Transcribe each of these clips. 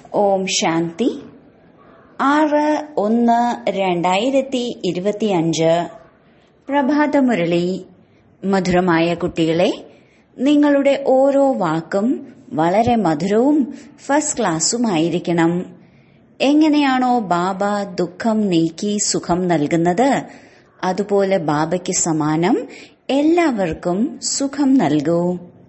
ഓം ശാന്തി ആറ് ഒന്ന് രണ്ടായിരത്തി ഇരുപത്തിയഞ്ച് പ്രഭാതമുരളി മധുരമായ കുട്ടികളെ നിങ്ങളുടെ ഓരോ വാക്കും വളരെ മധുരവും ഫസ്റ്റ് ക്ലാസ്സുമായിരിക്കണം എങ്ങനെയാണോ ബാബ ദുഃഖം നീക്കി സുഖം നൽകുന്നത് അതുപോലെ ബാബയ്ക്ക് സമാനം എല്ലാവർക്കും സുഖം നൽകൂ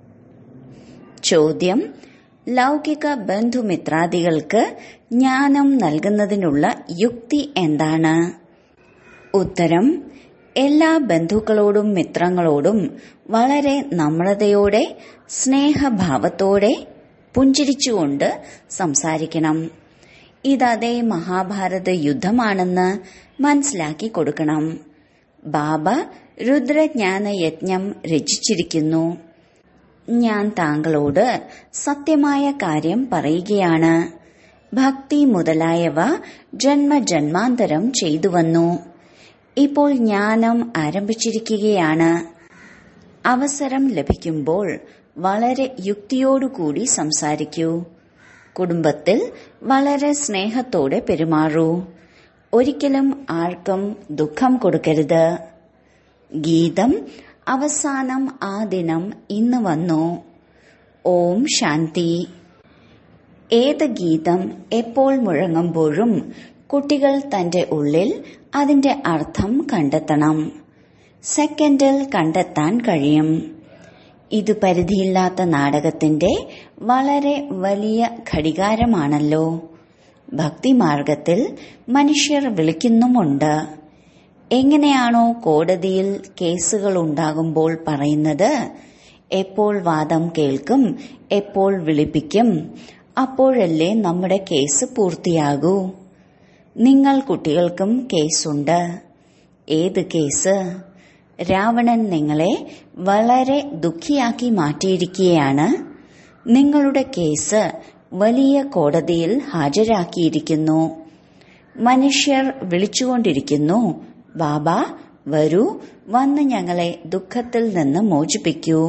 ചോദ്യം ലൗകിക ബന്ധുമിത്രാദികൾക്ക് ജ്ഞാനം നൽകുന്നതിനുള്ള യുക്തി എന്താണ് ഉത്തരം എല്ലാ ബന്ധുക്കളോടും മിത്രങ്ങളോടും വളരെ നമ്രതയോടെ സ്നേഹഭാവത്തോടെ പുഞ്ചിരിച്ചുകൊണ്ട് സംസാരിക്കണം ഇതതേ മഹാഭാരത യുദ്ധമാണെന്ന് മനസ്സിലാക്കി കൊടുക്കണം ബാബ രുദ്രജ്ഞാന യജ്ഞം രചിച്ചിരിക്കുന്നു ഞാൻ താങ്കളോട് സത്യമായ കാര്യം പറയുകയാണ് ഭക്തി മുതലായവ ജന്മജന്മാന്തരം ചെയ്തു വന്നു ഇപ്പോൾ ജ്ഞാനം ആരംഭിച്ചിരിക്കുകയാണ് അവസരം ലഭിക്കുമ്പോൾ വളരെ യുക്തിയോടുകൂടി സംസാരിക്കൂ കുടുംബത്തിൽ വളരെ സ്നേഹത്തോടെ പെരുമാറൂ ഒരിക്കലും ആർക്കും ദുഃഖം കൊടുക്കരുത് ഗീതം അവസാനം ആ ദിനം ഇന്ന് വന്നു ഓം ശാന്തി ഏത് ഗീതം എപ്പോൾ മുഴങ്ങുമ്പോഴും കുട്ടികൾ തന്റെ ഉള്ളിൽ അതിന്റെ അർത്ഥം കണ്ടെത്തണം സെക്കൻഡിൽ കണ്ടെത്താൻ കഴിയും ഇത് പരിധിയില്ലാത്ത നാടകത്തിന്റെ വളരെ വലിയ ഘടികാരമാണല്ലോ ഭക്തിമാർഗത്തിൽ മനുഷ്യർ വിളിക്കുന്നുമുണ്ട് എങ്ങനെയാണോ കോടതിയിൽ കേസുകൾ ഉണ്ടാകുമ്പോൾ പറയുന്നത് എപ്പോൾ വാദം കേൾക്കും എപ്പോൾ വിളിപ്പിക്കും അപ്പോഴല്ലേ നമ്മുടെ കേസ് പൂർത്തിയാകൂ നിങ്ങൾ കുട്ടികൾക്കും കേസുണ്ട് ഏത് കേസ് രാവണൻ നിങ്ങളെ വളരെ ദുഃഖിയാക്കി മാറ്റിയിരിക്കുകയാണ് നിങ്ങളുടെ കേസ് വലിയ കോടതിയിൽ ഹാജരാക്കിയിരിക്കുന്നു മനുഷ്യർ വിളിച്ചുകൊണ്ടിരിക്കുന്നു ബാബ വരൂ വന്ന് ഞങ്ങളെ ദുഃഖത്തിൽ നിന്ന് മോചിപ്പിക്കൂ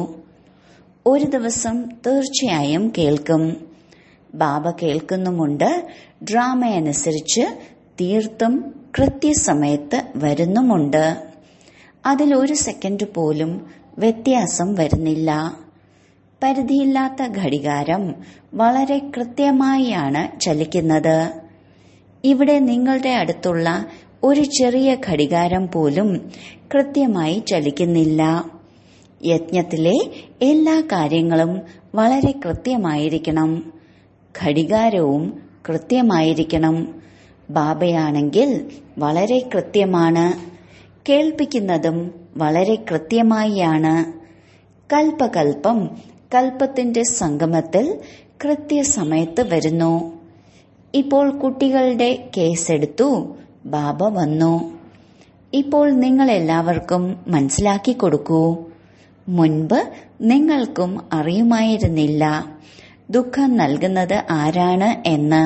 ഒരു ദിവസം തീർച്ചയായും കേൾക്കും ബാബ കേൾക്കുന്നുമുണ്ട് ഡ്രാമയനുസരിച്ച് തീർത്തും കൃത്യസമയത്ത് വരുന്നുമുണ്ട് അതിൽ ഒരു സെക്കൻഡ് പോലും വ്യത്യാസം വരുന്നില്ല പരിധിയില്ലാത്ത ഘടികാരം വളരെ കൃത്യമായാണ് ചലിക്കുന്നത് ഇവിടെ നിങ്ങളുടെ അടുത്തുള്ള ഒരു ചെറിയ ഘടികാരം പോലും കൃത്യമായി ചലിക്കുന്നില്ല യജ്ഞത്തിലെ എല്ലാ കാര്യങ്ങളും വളരെ കൃത്യമായിരിക്കണം ഘടികാരവും കൃത്യമായിരിക്കണം ബാബയാണെങ്കിൽ വളരെ കൃത്യമാണ് കേൾപ്പിക്കുന്നതും വളരെ കൃത്യമായാണ് കൽപ്പകൽപ്പം കൽപ്പത്തിന്റെ സംഗമത്തിൽ കൃത്യസമയത്ത് വരുന്നു ഇപ്പോൾ കുട്ടികളുടെ കേസെടുത്തു ബാബ വന്നു ഇപ്പോൾ നിങ്ങൾ എല്ലാവർക്കും മനസ്സിലാക്കി കൊടുക്കൂ മുൻപ് നിങ്ങൾക്കും അറിയുമായിരുന്നില്ല ദുഃഖം നൽകുന്നത് ആരാണ് എന്ന്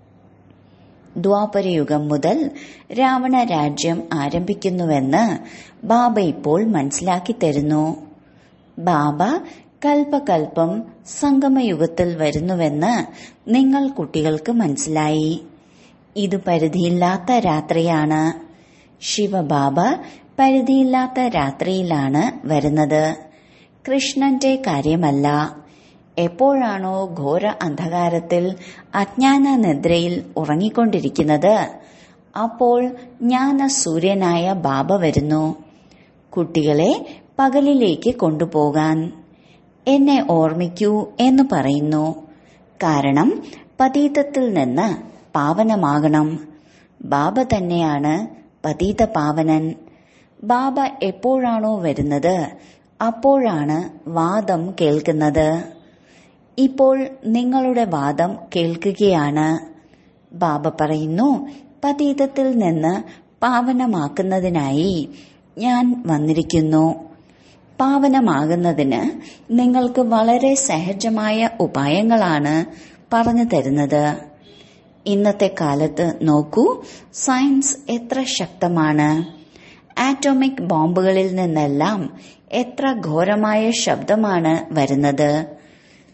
ദ്വാപരയുഗം മുതൽ രാവണ രാജ്യം ആരംഭിക്കുന്നുവെന്ന് ബാബ ഇപ്പോൾ മനസ്സിലാക്കി തരുന്നു ബാബ കൽപ്പകൽപ്പം സംഗമയുഗത്തിൽ വരുന്നുവെന്ന് നിങ്ങൾ കുട്ടികൾക്ക് മനസ്സിലായി ഇത് പരിധിയില്ലാത്ത രാത്രിയാണ് ശിവബാബ പരിധിയില്ലാത്ത രാത്രിയിലാണ് വരുന്നത് കൃഷ്ണന്റെ കാര്യമല്ല എപ്പോഴാണോ ഘോര അന്ധകാരത്തിൽ അജ്ഞാന നിദ്രയിൽ ഉറങ്ങിക്കൊണ്ടിരിക്കുന്നത് അപ്പോൾ ജ്ഞാന സൂര്യനായ ബാബ വരുന്നു കുട്ടികളെ പകലിലേക്ക് കൊണ്ടുപോകാൻ എന്നെ ഓർമ്മിക്കൂ എന്ന് പറയുന്നു കാരണം പതീതത്തിൽ നിന്ന് പാവനമാകണം ബാബ തന്നെയാണ് പതീത പാവനൻ ബാബ എപ്പോഴാണോ വരുന്നത് അപ്പോഴാണ് വാദം കേൾക്കുന്നത് ഇപ്പോൾ നിങ്ങളുടെ വാദം കേൾക്കുകയാണ് ബാബ പറയുന്നു പതീതത്തിൽ നിന്ന് പാവനമാക്കുന്നതിനായി ഞാൻ വന്നിരിക്കുന്നു പാവനമാകുന്നതിന് നിങ്ങൾക്ക് വളരെ സഹജമായ ഉപായങ്ങളാണ് പറഞ്ഞു തരുന്നത് ഇന്നത്തെ കാലത്ത് നോക്കൂ സയൻസ് എത്ര ശക്തമാണ് ആറ്റോമിക് ബോംബുകളിൽ നിന്നെല്ലാം എത്ര ഘോരമായ ശബ്ദമാണ് വരുന്നത്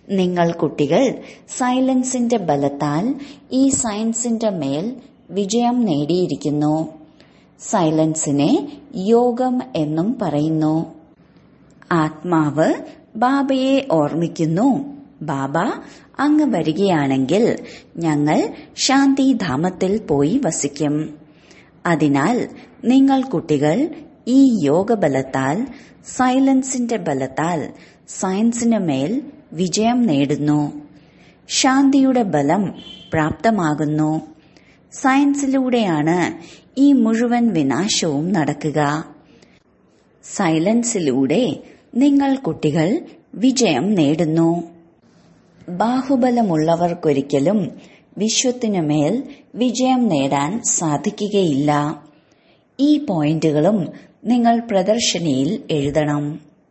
നിങ്ങൾ കുട്ടികൾ സൈലൻസിന്റെ ബലത്താൽ ഈ സയൻസിന്റെ മേൽ വിജയം നേടിയിരിക്കുന്നു സൈലൻസിനെ യോഗം എന്നും പറയുന്നു ആത്മാവ് ബാബയെ ഓർമ്മിക്കുന്നു ബാബ അങ്ങ് വരികയാണെങ്കിൽ ഞങ്ങൾ ശാന്തിധാമത്തിൽ പോയി വസിക്കും അതിനാൽ നിങ്ങൾ കുട്ടികൾ ഈ യോഗബലത്താൽ സൈലൻസിന്റെ ബലത്താൽ സയൻസിന് മേൽ വിജയം നേടുന്നു ശാന്തിയുടെ ബലം പ്രാപ്തമാകുന്നു സയൻസിലൂടെയാണ് ഈ മുഴുവൻ വിനാശവും നടക്കുക സൈലൻസിലൂടെ നിങ്ങൾ കുട്ടികൾ വിജയം നേടുന്നു ബാഹുബലമുള്ളവർക്കൊരിക്കലും വിശ്വത്തിനുമേൽ വിജയം നേടാൻ സാധിക്കുകയില്ല ഈ പോയിന്റുകളും നിങ്ങൾ പ്രദർശനിയിൽ എഴുതണം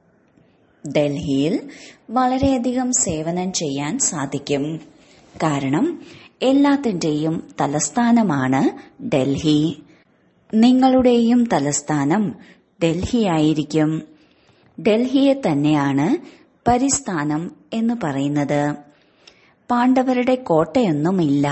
ഡൽഹിയിൽ വളരെയധികം സേവനം ചെയ്യാൻ സാധിക്കും കാരണം എല്ലാത്തിന്റെയും തലസ്ഥാനമാണ് ഡൽഹി നിങ്ങളുടെയും തലസ്ഥാനം ഡൽഹിയായിരിക്കും ഡൽഹിയെ തന്നെയാണ് പരിസ്ഥാനം എന്ന് പറയുന്നത് പാണ്ഡവരുടെ കോട്ടയൊന്നുമില്ല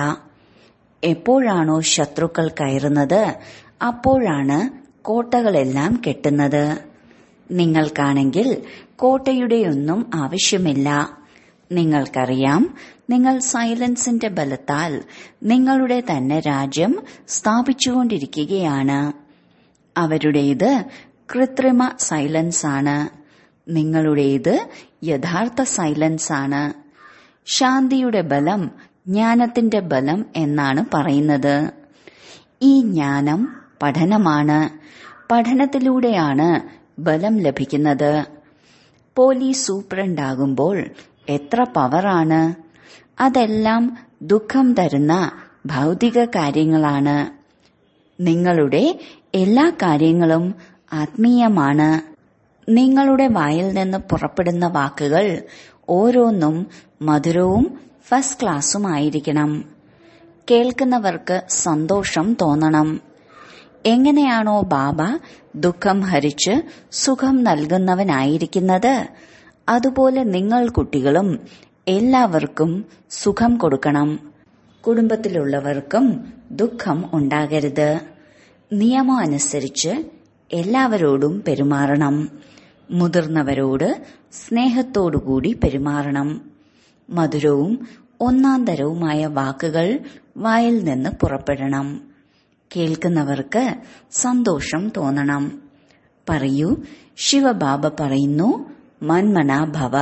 എപ്പോഴാണോ ശത്രുക്കൾ കയറുന്നത് അപ്പോഴാണ് കോട്ടകളെല്ലാം കെട്ടുന്നത് നിങ്ങൾക്കാണെങ്കിൽ കോട്ടയുടെയൊന്നും ആവശ്യമില്ല നിങ്ങൾക്കറിയാം നിങ്ങൾ സൈലൻസിന്റെ ബലത്താൽ നിങ്ങളുടെ തന്നെ രാജ്യം സ്ഥാപിച്ചുകൊണ്ടിരിക്കുകയാണ് അവരുടേത് കൃത്രിമ സൈലൻസ് ആണ് നിങ്ങളുടേത് യഥാർത്ഥ സൈലൻസ് ആണ് ശാന്തിയുടെ ബലം ജ്ഞാനത്തിന്റെ ബലം എന്നാണ് പറയുന്നത് ഈ ജ്ഞാനം പഠനമാണ് പഠനത്തിലൂടെയാണ് ബലം ലഭിക്കുന്നത് പോലീസ് സൂപ്രണ്ടാകുമ്പോൾ എത്ര പവറാണ് അതെല്ലാം ദുഃഖം തരുന്ന ഭൗതിക കാര്യങ്ങളാണ് നിങ്ങളുടെ എല്ലാ കാര്യങ്ങളും ആത്മീയമാണ് നിങ്ങളുടെ വായിൽ നിന്ന് പുറപ്പെടുന്ന വാക്കുകൾ ഓരോന്നും മധുരവും ഫസ്റ്റ് ക്ലാസ്സുമായിരിക്കണം കേൾക്കുന്നവർക്ക് സന്തോഷം തോന്നണം എങ്ങനെയാണോ ബാബ ദുഃഖം ഹരിച്ച് സുഖം നൽകുന്നവനായിരിക്കുന്നത് അതുപോലെ നിങ്ങൾ കുട്ടികളും എല്ലാവർക്കും സുഖം കൊടുക്കണം കുടുംബത്തിലുള്ളവർക്കും ദുഃഖം ഉണ്ടാകരുത് നിയമം അനുസരിച്ച് എല്ലാവരോടും പെരുമാറണം മുതിർന്നവരോട് സ്നേഹത്തോടുകൂടി പെരുമാറണം മധുരവും ഒന്നാം തരവുമായ വാക്കുകൾ വായിൽ നിന്ന് പുറപ്പെടണം കേൾക്കുന്നവർക്ക് സന്തോഷം തോന്നണം പറയൂ ശിവബാബ പറയുന്നു മന്മന ഭവ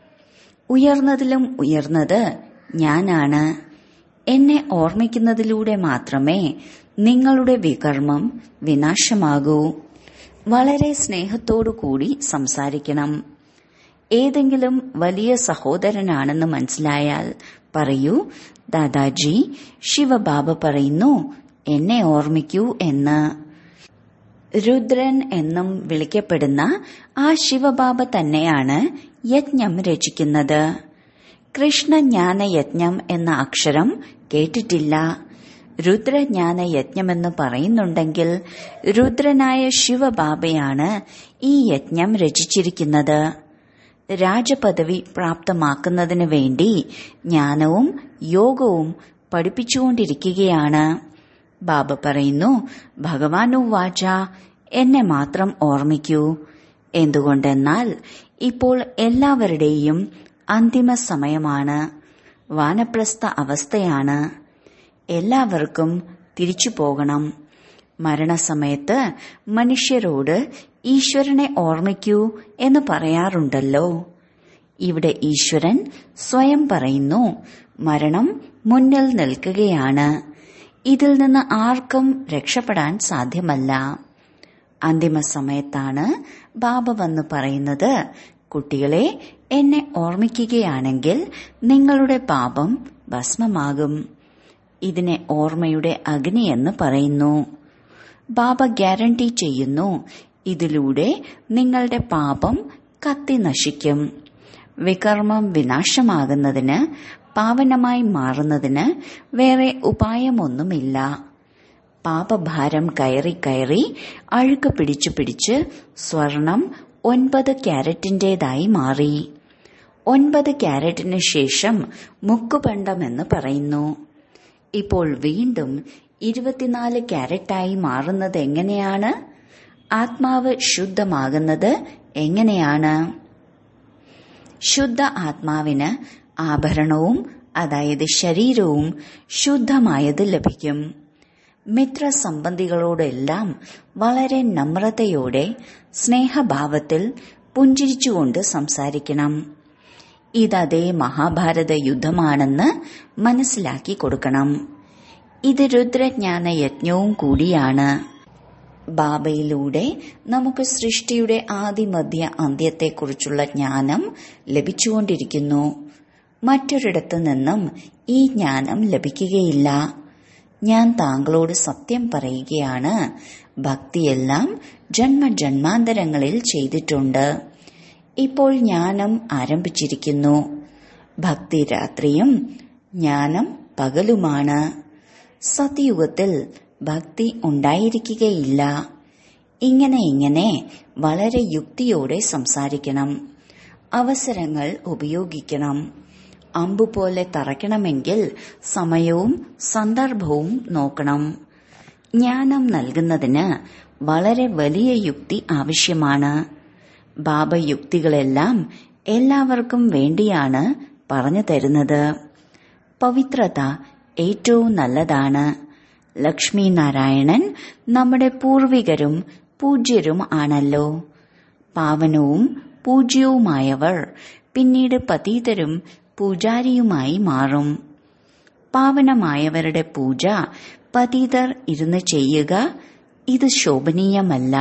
ഉയർന്നതിലും ഉയർന്നത് ഞാനാണ് എന്നെ ഓർമ്മിക്കുന്നതിലൂടെ മാത്രമേ നിങ്ങളുടെ വികർമ്മം വിനാശമാകൂ വളരെ സ്നേഹത്തോടു കൂടി സംസാരിക്കണം ഏതെങ്കിലും വലിയ സഹോദരനാണെന്ന് മനസ്സിലായാൽ പറയൂ ദാദാജി ശിവബാബ പറയുന്നു എന്നെ ഓർമ്മിക്കൂ എന്ന് രുദ്രൻ എന്നും വിളിക്കപ്പെടുന്ന ആ ശിവബാബ തന്നെയാണ് യജ്ഞം രചിക്കുന്നത് കൃഷ്ണജ്ഞാന യജ്ഞം എന്ന അക്ഷരം കേട്ടിട്ടില്ല രുദ്രജ്ഞാന യജ്ഞമെന്ന് പറയുന്നുണ്ടെങ്കിൽ രുദ്രനായ ശിവബാബയാണ് ഈ യജ്ഞം രചിച്ചിരിക്കുന്നത് രാജപദവി പ്രാപ്തമാക്കുന്നതിനു വേണ്ടി ജ്ഞാനവും യോഗവും പഠിപ്പിച്ചുകൊണ്ടിരിക്കുകയാണ് ബാബ പറയുന്നു ഭഗവാനു വാച എന്നെ മാത്രം ഓർമ്മിക്കൂ എന്തുകൊണ്ടെന്നാൽ ഇപ്പോൾ എല്ലാവരുടെയും അന്തിമ സമയമാണ് വാനപ്രസ്ഥ അവസ്ഥയാണ് എല്ലാവർക്കും തിരിച്ചു പോകണം മരണസമയത്ത് മനുഷ്യരോട് ഈശ്വരനെ ഓർമ്മിക്കൂ എന്ന് പറയാറുണ്ടല്ലോ ഇവിടെ ഈശ്വരൻ സ്വയം പറയുന്നു മരണം മുന്നിൽ നിൽക്കുകയാണ് ഇതിൽ നിന്ന് ആർക്കും രക്ഷപ്പെടാൻ സാധ്യമല്ല അന്തിമ സമയത്താണ് ബാബ വന്ന് പറയുന്നത് കുട്ടികളെ എന്നെ ഓർമ്മിക്കുകയാണെങ്കിൽ നിങ്ങളുടെ പാപം ഭസ്മമാകും ഇതിനെ ഓർമ്മയുടെ അഗ്നി എന്ന് പറയുന്നു ബാബ ഗ്യാരണ്ടി ചെയ്യുന്നു ഇതിലൂടെ നിങ്ങളുടെ പാപം കത്തി നശിക്കും വികർമ്മം വിനാശമാകുന്നതിന് പാവനമായി മാറുന്നതിന് വേറെ ഉപായമൊന്നുമില്ല പാപഭാരം കയറി കയറി അഴുക്ക് പിടിച്ചു പിടിച്ച് സ്വർണം ഒൻപത് ക്യാരറ്റിന്റേതായി മാറി ഒൻപത് ക്യാരറ്റിന് ശേഷം മുക്കുപണ്ടമെന്ന് പറയുന്നു ഇപ്പോൾ വീണ്ടും ഇരുപത്തിനാല് ക്യാരറ്റായി മാറുന്നത് എങ്ങനെയാണ് ആത്മാവ് ശുദ്ധമാകുന്നത് എങ്ങനെയാണ് ശുദ്ധ ആത്മാവിന് ആഭരണവും അതായത് ശരീരവും ശുദ്ധമായത് ലഭിക്കും മിത്രസംബന്ധികളോടെല്ലാം വളരെ നമ്രതയോടെ സ്നേഹഭാവത്തിൽ പുഞ്ചിരിച്ചുകൊണ്ട് സംസാരിക്കണം ഇതതേ മഹാഭാരത യുദ്ധമാണെന്ന് മനസ്സിലാക്കി കൊടുക്കണം ഇത് രുദ്രജ്ഞാന യജ്ഞവും കൂടിയാണ് ബാബയിലൂടെ നമുക്ക് സൃഷ്ടിയുടെ ആദിമധ്യ അന്ത്യത്തെക്കുറിച്ചുള്ള ജ്ഞാനം ലഭിച്ചുകൊണ്ടിരിക്കുന്നു മറ്റൊരിടത്തു നിന്നും ഈ ജ്ഞാനം ലഭിക്കുകയില്ല ഞാൻ താങ്കളോട് സത്യം പറയുകയാണ് ഭക്തിയെല്ലാം ജന്മജന്മാന്തരങ്ങളിൽ ചെയ്തിട്ടുണ്ട് ഇപ്പോൾ ജ്ഞാനം ആരംഭിച്ചിരിക്കുന്നു ഭക്തി രാത്രിയും ജ്ഞാനം പകലുമാണ് സത്യയുഗത്തിൽ ഭക്തി ഉണ്ടായിരിക്കുകയില്ല ഇങ്ങനെ ഇങ്ങനെ വളരെ യുക്തിയോടെ സംസാരിക്കണം അവസരങ്ങൾ ഉപയോഗിക്കണം അമ്പുപോലെ തറയ്ക്കണമെങ്കിൽ സമയവും സന്ദർഭവും നോക്കണം ജ്ഞാനം നൽകുന്നതിന് വളരെ വലിയ യുക്തി ആവശ്യമാണ് ബാബ യുക്തികളെല്ലാം എല്ലാവർക്കും വേണ്ടിയാണ് പറഞ്ഞു തരുന്നത് പവിത്രത ഏറ്റവും നല്ലതാണ് ലക്ഷ്മി നാരായണൻ നമ്മുടെ പൂർവികരും പൂജ്യരും ആണല്ലോ പാവനവും പൂജ്യവുമായവർ പിന്നീട് പതീതരും പൂജാരിയുമായി മാറും പാവനമായവരുടെ പൂജ പതീതർ ഇരുന്ന് ചെയ്യുക ഇത് ശോഭനീയമല്ല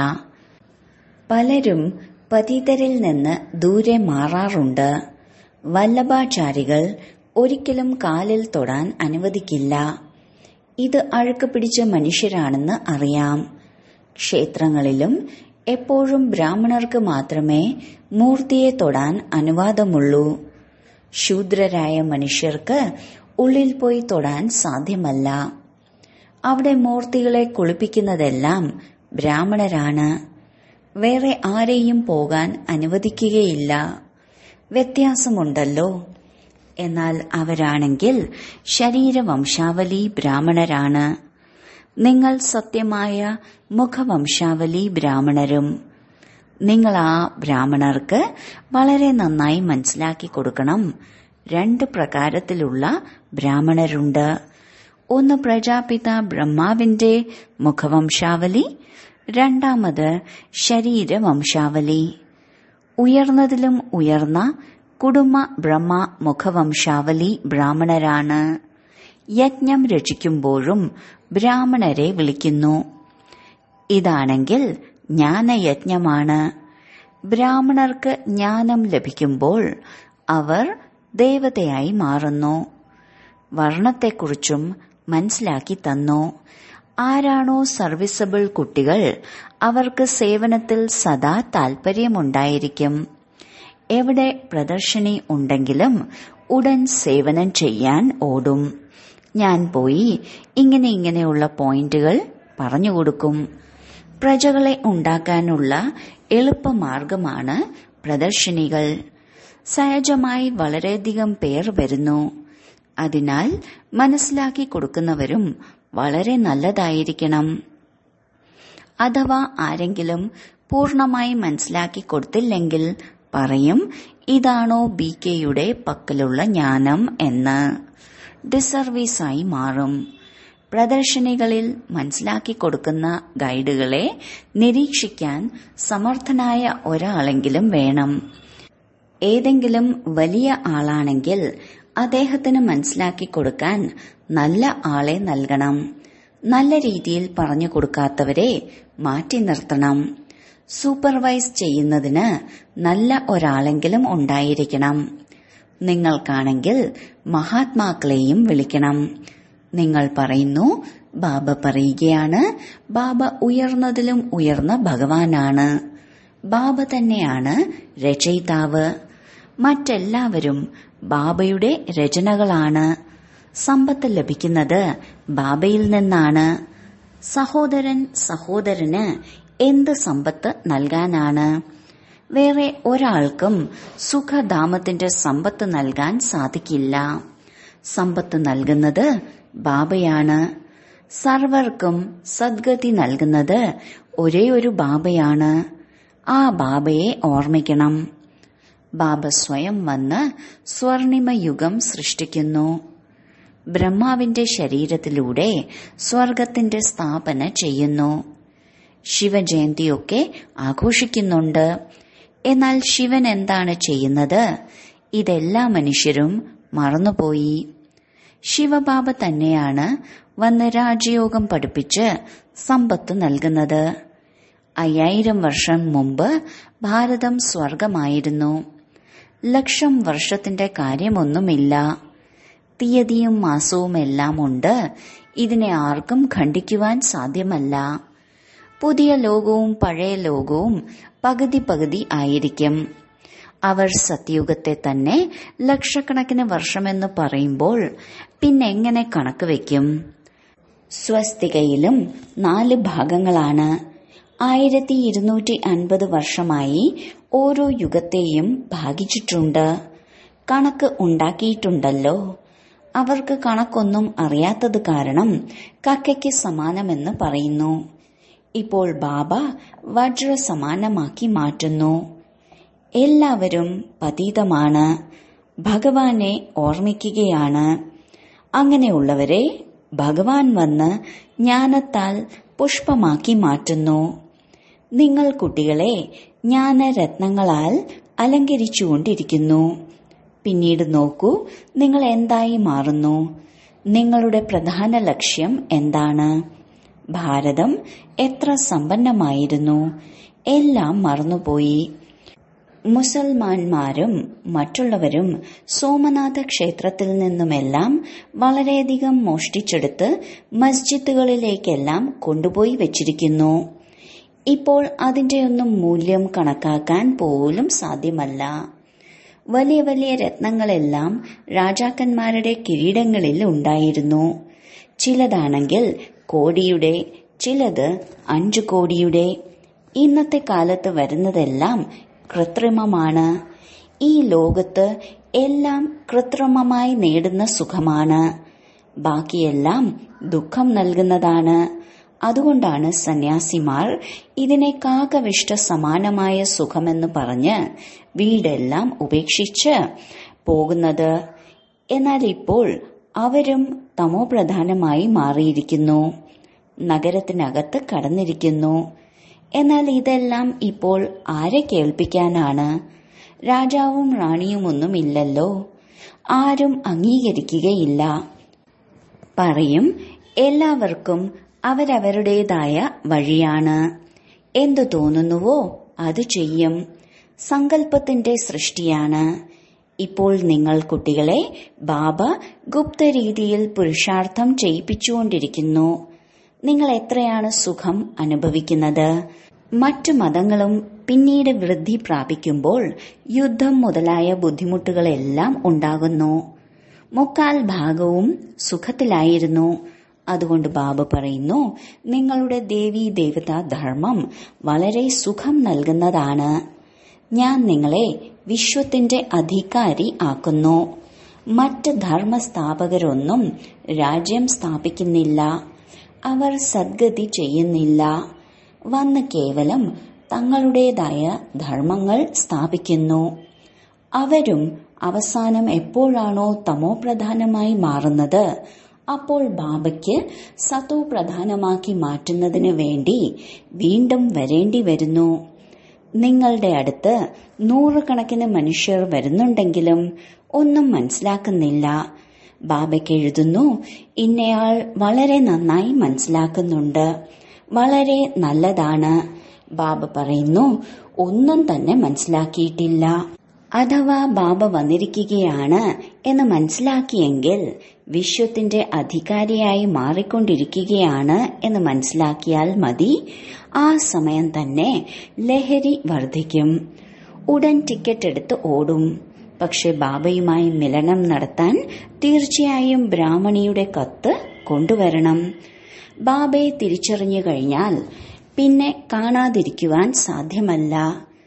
പലരും പതീതരിൽ നിന്ന് ദൂരെ മാറാറുണ്ട് വല്ലഭാചാരികൾ ഒരിക്കലും കാലിൽ തൊടാൻ അനുവദിക്കില്ല ഇത് അഴുക്ക് പിടിച്ച മനുഷ്യരാണെന്ന് അറിയാം ക്ഷേത്രങ്ങളിലും എപ്പോഴും ബ്രാഹ്മണർക്ക് മാത്രമേ മൂർത്തിയെ തൊടാൻ അനുവാദമുള്ളൂ ശൂദ്രരായ മനുഷ്യർക്ക് ഉള്ളിൽ പോയി തൊടാൻ സാധ്യമല്ല അവിടെ മൂർത്തികളെ കുളിപ്പിക്കുന്നതെല്ലാം ബ്രാഹ്മണരാണ് വേറെ ആരെയും പോകാൻ അനുവദിക്കുകയില്ല വ്യത്യാസമുണ്ടല്ലോ എന്നാൽ അവരാണെങ്കിൽ ശരീരവംശാവലി ബ്രാഹ്മണരാണ് നിങ്ങൾ സത്യമായ മുഖവംശാവലി ബ്രാഹ്മണരും നിങ്ങൾ ആ ബ്രാഹ്മണർക്ക് വളരെ നന്നായി മനസ്സിലാക്കി കൊടുക്കണം രണ്ട് പ്രകാരത്തിലുള്ള ബ്രാഹ്മണരുണ്ട് ഒന്ന് പ്രജാപിത ബ്രഹ്മാവിന്റെ മുഖവംശാവലി രണ്ടാമത് ശരീരവംശാവലി ഉയർന്നതിലും ഉയർന്ന കുടുംബ ബ്രഹ്മ മുഖവംശാവലി ബ്രാഹ്മണരാണ് യജ്ഞം രചിക്കുമ്പോഴും ബ്രാഹ്മണരെ വിളിക്കുന്നു ഇതാണെങ്കിൽ ജ്ഞാനയജ്ഞമാണ് ബ്രാഹ്മണർക്ക് ജ്ഞാനം ലഭിക്കുമ്പോൾ അവർ ദേവതയായി മാറുന്നു വർണ്ണത്തെക്കുറിച്ചും മനസ്സിലാക്കി തന്നു ആരാണോ സർവീസബിൾ കുട്ടികൾ അവർക്ക് സേവനത്തിൽ സദാ താൽപര്യമുണ്ടായിരിക്കും എവിടെ പ്രദർശനി ഉണ്ടെങ്കിലും ഉടൻ സേവനം ചെയ്യാൻ ഓടും ഞാൻ പോയി ഇങ്ങനെ ഇങ്ങനെയുള്ള പോയിന്റുകൾ പറഞ്ഞുകൊടുക്കും പ്രജകളെ ഉണ്ടാക്കാനുള്ള എളുപ്പമാർഗമാണ് പ്രദർശനികൾ സഹജമായി വളരെയധികം പേർ വരുന്നു അതിനാൽ മനസ്സിലാക്കി കൊടുക്കുന്നവരും വളരെ നല്ലതായിരിക്കണം അഥവാ ആരെങ്കിലും പൂർണമായി മനസ്സിലാക്കി കൊടുത്തില്ലെങ്കിൽ പറയും ഇതാണോ ബി കെയുടെ പക്കലുള്ള ജ്ഞാനം എന്ന് ഡിസർവീസായി മാറും പ്രദർശനികളിൽ മനസ്സിലാക്കി കൊടുക്കുന്ന ഗൈഡുകളെ നിരീക്ഷിക്കാൻ സമർത്ഥനായ ഒരാളെങ്കിലും വേണം ഏതെങ്കിലും വലിയ ആളാണെങ്കിൽ അദ്ദേഹത്തിന് മനസ്സിലാക്കി കൊടുക്കാൻ നല്ല ആളെ നൽകണം നല്ല രീതിയിൽ പറഞ്ഞു കൊടുക്കാത്തവരെ മാറ്റി നിർത്തണം സൂപ്പർവൈസ് ചെയ്യുന്നതിന് നല്ല ഒരാളെങ്കിലും ഉണ്ടായിരിക്കണം നിങ്ങൾക്കാണെങ്കിൽ മഹാത്മാക്കളെയും വിളിക്കണം നിങ്ങൾ പറയുന്നു ബാബ പറയുകയാണ് ബാബ ഉയർന്നതിലും ഉയർന്ന ഭഗവാനാണ് ബാബ തന്നെയാണ് രചയിതാവ് മറ്റെല്ലാവരും ബാബയുടെ രചനകളാണ് സമ്പത്ത് ലഭിക്കുന്നത് ബാബയിൽ നിന്നാണ് സഹോദരൻ സഹോദരന് എന്ത് സമ്പത്ത് നൽകാനാണ് വേറെ ഒരാൾക്കും സുഖധാമത്തിന്റെ സമ്പത്ത് നൽകാൻ സാധിക്കില്ല സമ്പത്ത് നൽകുന്നത് ബാബയാണ് സർവർക്കും സദ്ഗതി നൽകുന്നത് ഒരേ ഒരു ബാബയാണ് ആ ബാബയെ ഓർമ്മിക്കണം ബാബ സ്വയം വന്ന് സ്വർണിമ യുഗം സൃഷ്ടിക്കുന്നു ബ്രഹ്മാവിന്റെ ശരീരത്തിലൂടെ സ്വർഗത്തിന്റെ സ്ഥാപന ചെയ്യുന്നു ശിവജയന്തിയൊക്കെ ആഘോഷിക്കുന്നുണ്ട് എന്നാൽ ശിവൻ എന്താണ് ചെയ്യുന്നത് ഇതെല്ലാ മനുഷ്യരും മറന്നുപോയി ശിവബാബ തന്നെയാണ് വന്ന് രാജയോഗം പഠിപ്പിച്ച് സമ്പത്ത് നൽകുന്നത് അയ്യായിരം വർഷം മുമ്പ് ഭാരതം സ്വർഗമായിരുന്നു ലക്ഷം വർഷത്തിന്റെ കാര്യമൊന്നുമില്ല തീയതിയും മാസവും എല്ലാം ഉണ്ട് ഇതിനെ ആർക്കും ഖണ്ഡിക്കുവാൻ സാധ്യമല്ല പുതിയ ലോകവും പഴയ ലോകവും പകുതി പകുതി ആയിരിക്കും അവർ സത്യുഗത്തെ തന്നെ ലക്ഷക്കണക്കിന് വർഷമെന്ന് പറയുമ്പോൾ പിന്നെങ്ങനെ കണക്ക് വയ്ക്കും സ്വസ്തികയിലും നാല് ഭാഗങ്ങളാണ് ആയിരത്തി ഇരുന്നൂറ്റി അൻപത് വർഷമായി ഓരോ യുഗത്തെയും ഭാഗിച്ചിട്ടുണ്ട് കണക്ക് ഉണ്ടാക്കിയിട്ടുണ്ടല്ലോ അവർക്ക് കണക്കൊന്നും അറിയാത്തത് കാരണം കക്കയ്ക്ക് സമാനമെന്ന് പറയുന്നു ഇപ്പോൾ ബാബ വജ്ര സമാനമാക്കി മാറ്റുന്നു എല്ലാവരും പതീതമാണ് ഭഗവാനെ ഓർമ്മിക്കുകയാണ് അങ്ങനെയുള്ളവരെ ഭഗവാൻ വന്ന് ജ്ഞാനത്താൽ പുഷ്പമാക്കി മാറ്റുന്നു നിങ്ങൾ കുട്ടികളെ ജ്ഞാനരത്നങ്ങളാൽ അലങ്കരിച്ചുകൊണ്ടിരിക്കുന്നു പിന്നീട് നോക്കൂ നിങ്ങൾ എന്തായി മാറുന്നു നിങ്ങളുടെ പ്രധാന ലക്ഷ്യം എന്താണ് ഭാരതം എത്ര സമ്പന്നമായിരുന്നു എല്ലാം മറന്നുപോയി മുസൽമാന്മാരും മറ്റുള്ളവരും സോമനാഥ ക്ഷേത്രത്തിൽ നിന്നുമെല്ലാം വളരെയധികം മോഷ്ടിച്ചെടുത്ത് മസ്ജിദുകളിലേക്കെല്ലാം കൊണ്ടുപോയി വച്ചിരിക്കുന്നു ഇപ്പോൾ അതിന്റെയൊന്നും മൂല്യം കണക്കാക്കാൻ പോലും സാധ്യമല്ല വലിയ വലിയ രത്നങ്ങളെല്ലാം രാജാക്കന്മാരുടെ കിരീടങ്ങളിൽ ഉണ്ടായിരുന്നു ചിലതാണെങ്കിൽ കോടിയുടെ ചിലത് അഞ്ചു കോടിയുടെ ഇന്നത്തെ കാലത്ത് വരുന്നതെല്ലാം കൃത്രിമമാണ് ഈ ലോകത്ത് എല്ലാം കൃത്രിമമായി നേടുന്ന സുഖമാണ് ബാക്കിയെല്ലാം ദുഃഖം നൽകുന്നതാണ് അതുകൊണ്ടാണ് സന്യാസിമാർ ഇതിനെ കാകവിഷ്ട സമാനമായ സുഖമെന്ന് പറഞ്ഞ് വീടെല്ലാം ഉപേക്ഷിച്ച് പോകുന്നത് എന്നാൽ ഇപ്പോൾ അവരും തമോപ്രധാനമായി മാറിയിരിക്കുന്നു നഗരത്തിനകത്ത് കടന്നിരിക്കുന്നു എന്നാൽ ഇതെല്ലാം ഇപ്പോൾ ആരെ കേൾപ്പിക്കാനാണ് രാജാവും റാണിയുമൊന്നും ഇല്ലല്ലോ ആരും അംഗീകരിക്കുകയില്ല പറയും എല്ലാവർക്കും അവരവരുടേതായ വഴിയാണ് എന്തു തോന്നുന്നുവോ അത് ചെയ്യും സങ്കല്പത്തിന്റെ സൃഷ്ടിയാണ് ഇപ്പോൾ നിങ്ങൾ കുട്ടികളെ ബാബ ഗുപ്ത രീതിയിൽ പുരുഷാർത്ഥം ചെയ്യിപ്പിച്ചുകൊണ്ടിരിക്കുന്നു നിങ്ങൾ എത്രയാണ് സുഖം അനുഭവിക്കുന്നത് മറ്റു മതങ്ങളും പിന്നീട് വൃദ്ധി പ്രാപിക്കുമ്പോൾ യുദ്ധം മുതലായ ബുദ്ധിമുട്ടുകളെല്ലാം ഉണ്ടാകുന്നു മുക്കാൽ ഭാഗവും സുഖത്തിലായിരുന്നു അതുകൊണ്ട് ബാബ പറയുന്നു നിങ്ങളുടെ ദേവീ ദേവതാ ധർമ്മം വളരെ സുഖം നൽകുന്നതാണ് ഞാൻ നിങ്ങളെ വിശ്വത്തിന്റെ അധികാരി ആക്കുന്നു മറ്റ് ധർമ്മസ്ഥാപകരൊന്നും രാജ്യം സ്ഥാപിക്കുന്നില്ല അവർ സദ്ഗതി ചെയ്യുന്നില്ല വന്ന് കേവലം തങ്ങളുടേതായ ധർമ്മങ്ങൾ സ്ഥാപിക്കുന്നു അവരും അവസാനം എപ്പോഴാണോ തമോ പ്രധാനമായി മാറുന്നത് അപ്പോൾ ബാബയ്ക്ക് സതോ പ്രധാനമാക്കി മാറ്റുന്നതിന് വേണ്ടി വീണ്ടും വരേണ്ടി വരുന്നു നിങ്ങളുടെ അടുത്ത് നൂറുകണക്കിന് മനുഷ്യർ വരുന്നുണ്ടെങ്കിലും ഒന്നും മനസ്സിലാക്കുന്നില്ല ബാബയ്ക്ക് എഴുതുന്നു ഇന്നയാൾ വളരെ നന്നായി മനസ്സിലാക്കുന്നുണ്ട് വളരെ നല്ലതാണ് ബാബ പറയുന്നു ഒന്നും തന്നെ മനസ്സിലാക്കിയിട്ടില്ല അഥവാ ബാബ വന്നിരിക്കുകയാണ് എന്ന് മനസ്സിലാക്കിയെങ്കിൽ വിശ്വത്തിന്റെ അധികാരിയായി മാറിക്കൊണ്ടിരിക്കുകയാണ് എന്ന് മനസ്സിലാക്കിയാൽ മതി ആ സമയം തന്നെ ലഹരി വർദ്ധിക്കും ഉടൻ ടിക്കറ്റ് എടുത്ത് ഓടും പക്ഷെ ബാബയുമായി മിലനം നടത്താൻ തീർച്ചയായും ബ്രാഹ്മണിയുടെ കത്ത് കൊണ്ടുവരണം ബാബയെ തിരിച്ചറിഞ്ഞു കഴിഞ്ഞാൽ പിന്നെ കാണാതിരിക്കുവാൻ സാധ്യമല്ല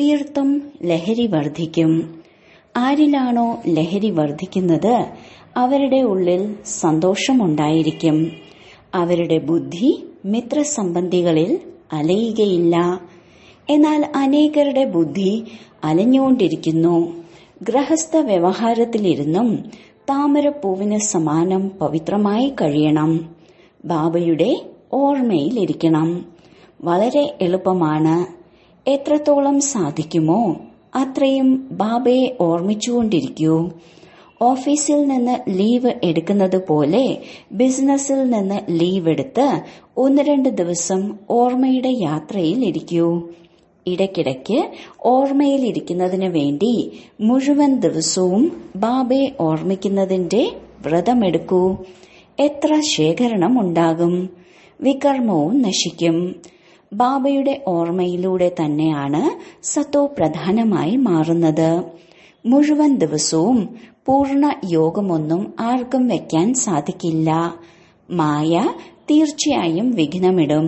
തീർത്തും ലഹരി വർദ്ധിക്കും ആരിലാണോ ലഹരി വർദ്ധിക്കുന്നത് അവരുടെ ഉള്ളിൽ സന്തോഷമുണ്ടായിരിക്കും അവരുടെ ബുദ്ധി മിത്രസംബന്ധികളിൽ അലയുകയില്ല എന്നാൽ അനേകരുടെ ബുദ്ധി അലഞ്ഞുകൊണ്ടിരിക്കുന്നു ഗൃഹസ്ഥ വ്യവഹാരത്തിലിരുന്നും താമരപ്പൂവിന് സമാനം പവിത്രമായി കഴിയണം ബാബയുടെ ഓർമ്മയിലിരിക്കണം വളരെ എളുപ്പമാണ് എത്രത്തോളം സാധിക്കുമോ അത്രയും ബാബയെ ഓർമ്മിച്ചുകൊണ്ടിരിക്കൂ ഓഫീസിൽ നിന്ന് ലീവ് എടുക്കുന്നത് പോലെ ബിസിനസ്സിൽ നിന്ന് ലീവ് എടുത്ത് ഒന്ന് രണ്ട് ദിവസം ഓർമ്മയുടെ യാത്രയിൽ ഇരിക്കൂ ഇടയ്ക്കിടയ്ക്ക് ഓർമ്മയിലിരിക്കുന്നതിന് വേണ്ടി മുഴുവൻ ദിവസവും ബാബയെ ഓർമ്മിക്കുന്നതിന്റെ വ്രതമെടുക്കൂ എത്ര ശേഖരണം ഉണ്ടാകും വികർമ്മവും നശിക്കും ബാബയുടെ ഓർമ്മയിലൂടെ തന്നെയാണ് സത്തോ പ്രധാനമായി മാറുന്നത് മുഴുവൻ ദിവസവും പൂർണ്ണ യോഗമൊന്നും ആർക്കും വയ്ക്കാൻ സാധിക്കില്ല മായ തീർച്ചയായും വിഘ്നമിടും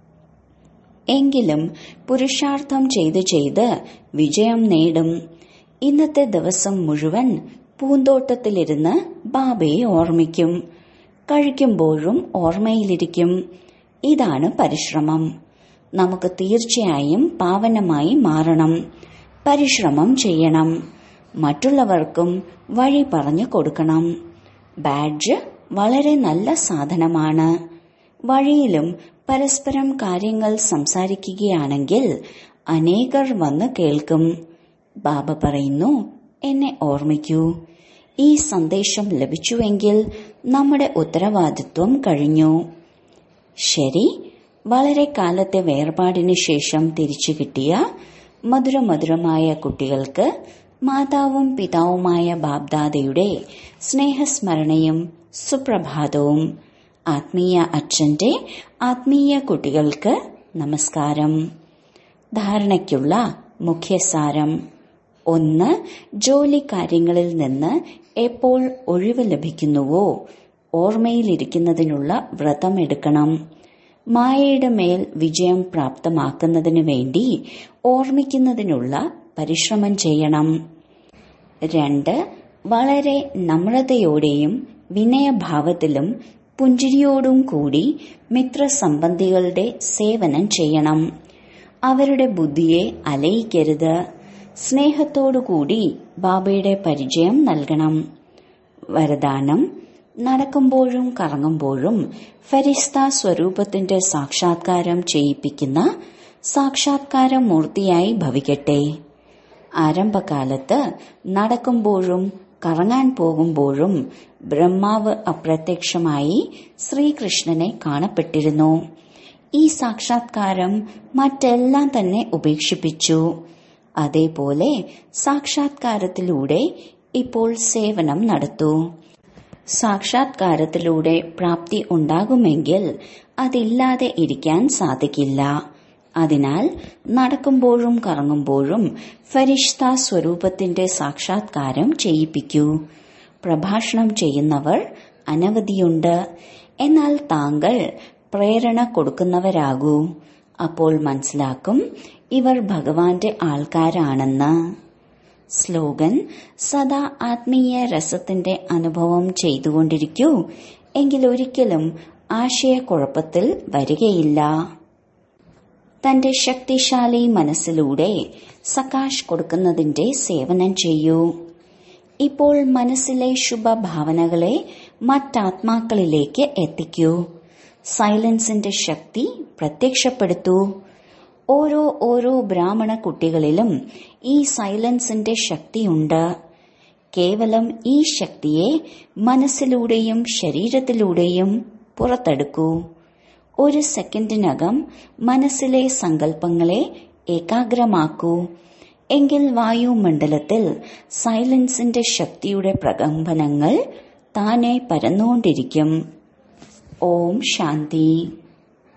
എങ്കിലും പുരുഷാർത്ഥം ചെയ്ത് ചെയ്ത് വിജയം നേടും ഇന്നത്തെ ദിവസം മുഴുവൻ പൂന്തോട്ടത്തിലിരുന്ന് ബാബയെ ഓർമ്മിക്കും കഴിക്കുമ്പോഴും ഓർമ്മയിലിരിക്കും ഇതാണ് പരിശ്രമം നമുക്ക് തീർച്ചയായും പാവനമായി മാറണം പരിശ്രമം ചെയ്യണം മറ്റുള്ളവർക്കും വഴി പറഞ്ഞു കൊടുക്കണം ബാഡ്ജ് വളരെ നല്ല സാധനമാണ് വഴിയിലും പരസ്പരം കാര്യങ്ങൾ സംസാരിക്കുകയാണെങ്കിൽ അനേകർ വന്ന് കേൾക്കും ബാബ പറയുന്നു എന്നെ ഓർമ്മിക്കൂ ഈ സന്ദേശം ലഭിച്ചുവെങ്കിൽ നമ്മുടെ ഉത്തരവാദിത്വം കഴിഞ്ഞു ശരി വളരെ കാലത്തെ വേർപാടിന് ശേഷം തിരിച്ചു കിട്ടിയ മധുരമധുരമായ കുട്ടികൾക്ക് മാതാവും പിതാവുമായ ബാബ്ദാദയുടെ സ്നേഹസ്മരണയും സുപ്രഭാതവും ആത്മീയ അച്ഛന്റെ ആത്മീയ കുട്ടികൾക്ക് നമസ്കാരം ധാരണയ്ക്കുള്ള മുഖ്യസാരം ഒന്ന് ജോലി കാര്യങ്ങളിൽ നിന്ന് എപ്പോൾ ഒഴിവ് ലഭിക്കുന്നുവോ ഓർമ്മയിലിരിക്കുന്നതിനുള്ള വ്രതം എടുക്കണം മായയുടെ മേൽ വിജയം പ്രാപ്തമാക്കുന്നതിനു വേണ്ടി ഓർമ്മിക്കുന്നതിനുള്ള പരിശ്രമം ചെയ്യണം രണ്ട് വളരെ നമ്രതയോടെയും വിനയഭാവത്തിലും പുഞ്ചിരിയോടും കൂടി മിത്രസംബന്ധികളുടെ സേവനം ചെയ്യണം അവരുടെ ബുദ്ധിയെ അലയിക്കരുത് സ്നേഹത്തോടുകൂടി ബാബയുടെ പരിചയം നൽകണം വരദാനം നടക്കുമ്പോഴും കറങ്ങുമ്പോഴും ഫരിസ്ത സ്വരൂപത്തിന്റെ സാക്ഷാത്കാരം ചെയ്യിപ്പിക്കുന്ന സാക്ഷാത്കാര മൂർത്തിയായി ഭവിക്കട്ടെ ആരംഭകാലത്ത് നടക്കുമ്പോഴും കറങ്ങാൻ പോകുമ്പോഴും ബ്രഹ്മാവ് അപ്രത്യക്ഷമായി ശ്രീകൃഷ്ണനെ കാണപ്പെട്ടിരുന്നു ഈ സാക്ഷാത്കാരം മറ്റെല്ലാം തന്നെ ഉപേക്ഷിപ്പിച്ചു അതേപോലെ സാക്ഷാത്കാരത്തിലൂടെ ഇപ്പോൾ സേവനം നടത്തൂ സാക്ഷാത്കാരത്തിലൂടെ പ്രാപ്തി ഉണ്ടാകുമെങ്കിൽ അതില്ലാതെ ഇരിക്കാൻ സാധിക്കില്ല അതിനാൽ നടക്കുമ്പോഴും കറങ്ങുമ്പോഴും ഫരിഷ്ത സ്വരൂപത്തിന്റെ സാക്ഷാത്കാരം ചെയ്യിപ്പിക്കൂ പ്രഭാഷണം ചെയ്യുന്നവർ അനവധിയുണ്ട് എന്നാൽ താങ്കൾ പ്രേരണ കൊടുക്കുന്നവരാകൂ അപ്പോൾ മനസ്സിലാക്കും ഇവർ ഭഗവാന്റെ ആൾക്കാരാണെന്ന് സ്ലോഗൻ സദാ ആത്മീയ രസത്തിന്റെ അനുഭവം ചെയ്തുകൊണ്ടിരിക്കൂ എങ്കിലൊരിക്കലും ആശയക്കുഴപ്പത്തിൽ വരികയില്ല തന്റെ ശക്തിശാലി മനസ്സിലൂടെ സകാശ് കൊടുക്കുന്നതിന്റെ സേവനം ചെയ്യൂ ഇപ്പോൾ മനസ്സിലെ ശുഭഭാവനകളെ മറ്റാത്മാക്കളിലേക്ക് എത്തിക്കൂ സൈലൻസിന്റെ ശക്തി പ്രത്യക്ഷപ്പെടുത്തൂ ഓരോ ഓരോ ബ്രാഹ്മണ കുട്ടികളിലും ഈ സൈലൻസിന്റെ ശക്തിയുണ്ട് കേവലം ഈ ശക്തിയെ മനസ്സിലൂടെയും ശരീരത്തിലൂടെയും പുറത്തെടുക്കൂ ഒരു സെക്കൻഡിനകം മനസ്സിലെ സങ്കല്പങ്ങളെ ഏകാഗ്രമാക്കൂ എങ്കിൽ വായുമണ്ഡലത്തിൽ സൈലൻസിന്റെ ശക്തിയുടെ പ്രകമ്പനങ്ങൾ താനെ പരന്നുകൊണ്ടിരിക്കും ഓം ശാന്തി